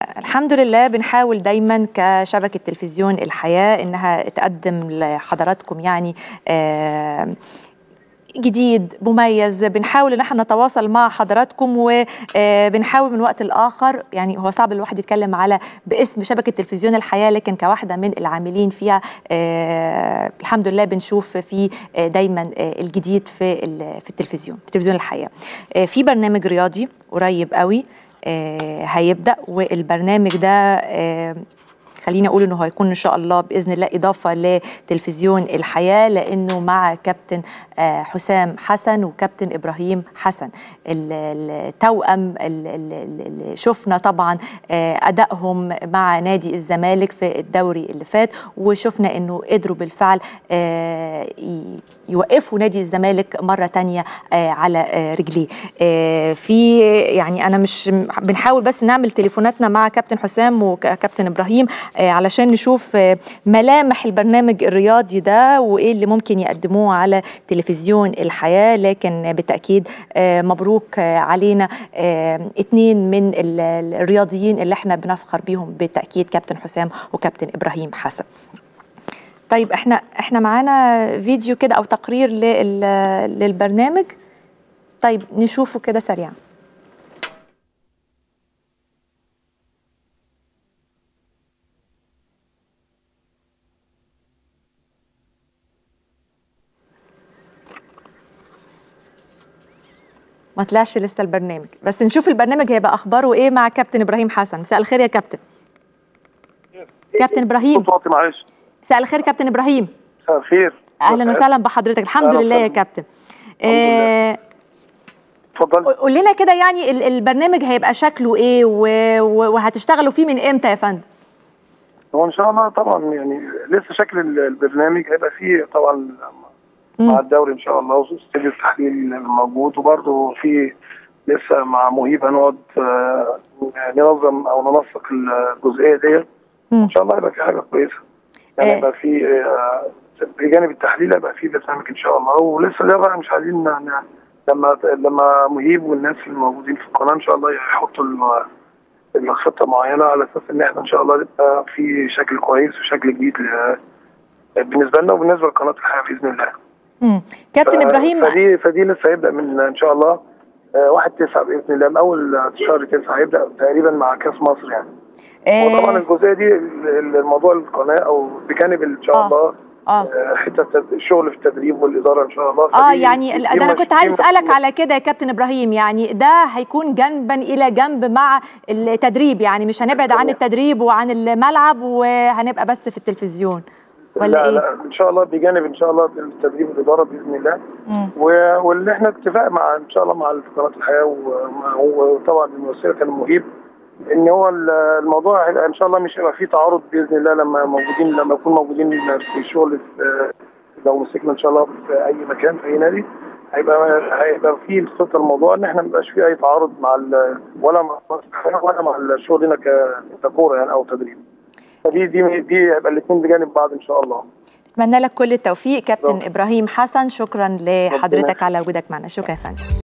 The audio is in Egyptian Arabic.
الحمد لله بنحاول دايما كشبكة تلفزيون الحياة إنها تقدم لحضراتكم يعني آه جديد مميز بنحاول ان احنا نتواصل مع حضراتكم وبنحاول من وقت لاخر يعني هو صعب الواحد يتكلم على باسم شبكه تلفزيون الحياه لكن كواحده من العاملين فيها آه الحمد لله بنشوف في آه دايما آه الجديد في في التلفزيون في تلفزيون الحياه في برنامج رياضي قريب قوي هيبدا والبرنامج ده خليني اقول انه هيكون ان شاء الله باذن الله اضافه لتلفزيون الحياه لانه مع كابتن حسام حسن وكابتن ابراهيم حسن التوأم اللي شفنا طبعا ادائهم مع نادي الزمالك في الدوري اللي فات وشفنا انه قدروا بالفعل يوقفوا نادي الزمالك مره تانية على رجليه في يعني انا مش بنحاول بس نعمل تليفوناتنا مع كابتن حسام وكابتن ابراهيم علشان نشوف ملامح البرنامج الرياضي ده وايه اللي ممكن يقدموه على تلفزيون الحياه لكن بالتاكيد مبروك علينا اتنين من الرياضيين اللي احنا بنفخر بيهم بالتاكيد كابتن حسام وكابتن ابراهيم حسن طيب احنا احنا معانا فيديو كده او تقرير للبرنامج طيب نشوفه كده سريعا ما طلعش لسه البرنامج بس نشوف البرنامج هيبقى اخباره ايه مع كابتن ابراهيم حسن مساء الخير يا كابتن كابتن ابراهيم معلش مساء الخير كابتن ابراهيم مساء الخير اهلا وسهلا بحضرتك الحمد لله يا كابتن اتفضلي قول لنا كده يعني البرنامج هيبقى شكله ايه وهتشتغلوا فيه من امتى يا فندم هو ان شاء الله طبعا يعني لسه شكل البرنامج هيبقى فيه طبعا مع الدوري ان شاء الله واستوديو التحليل موجود وبرضه في لسه مع مهيب هنقعد ننظم او ننسق الجزئيه ديت ان شاء الله يبقى في حاجه كويسه يعني يبقى في بجانب التحليل يبقى في برنامج ان شاء الله ولسه ده بقى مش عايزين لما لما مهيب والناس الموجودين في القناه ان شاء الله يحطوا الخطه معينه على اساس ان احنا ان شاء الله يبقى في شكل كويس وشكل جديد بالنسبه لنا وبالنسبه لقناه الحياه باذن الله. امم كابتن ابراهيم فدي فدي لسه هيبدا من ان شاء الله 1 9 باذن الله من اول شهر 9 هيبدا تقريبا مع كاس مصر يعني. آه وطبعا الجزئيه دي الموضوع القناه او بجانب ان شاء آه. الله اه حته الشغل في التدريب والاداره ان شاء الله اه يعني ده انا كنت عايز اسالك على كده يا كابتن ابراهيم يعني ده هيكون جنبا الى جنب مع التدريب يعني مش هنبعد عن التدريب وعن الملعب وهنبقى بس في التلفزيون ولا لا ايه؟ لا ان شاء الله بجانب ان شاء الله التدريب والاداره باذن الله واللي احنا اتفاق مع ان شاء الله مع قناه الحياه وطبعا الممثله كان مهيب ان هو الموضوع هيبقى ان شاء الله مش هيبقى فيه تعارض باذن الله لما موجودين لما نكون موجودين في شغل في لو مسكنا ان شاء الله في اي مكان في اي نادي هيبقى هيبقى في الخطه الموضوع ان احنا ما يبقاش في اي تعارض مع ولا مع ولا مع شغلنا ككوره يعني او تدريب فدي دي دي هيبقى الاثنين بجانب بعض ان شاء الله اتمنى لك كل التوفيق كابتن ابراهيم حسن شكرا لحضرتك على وجودك معنا شكرا يا فندم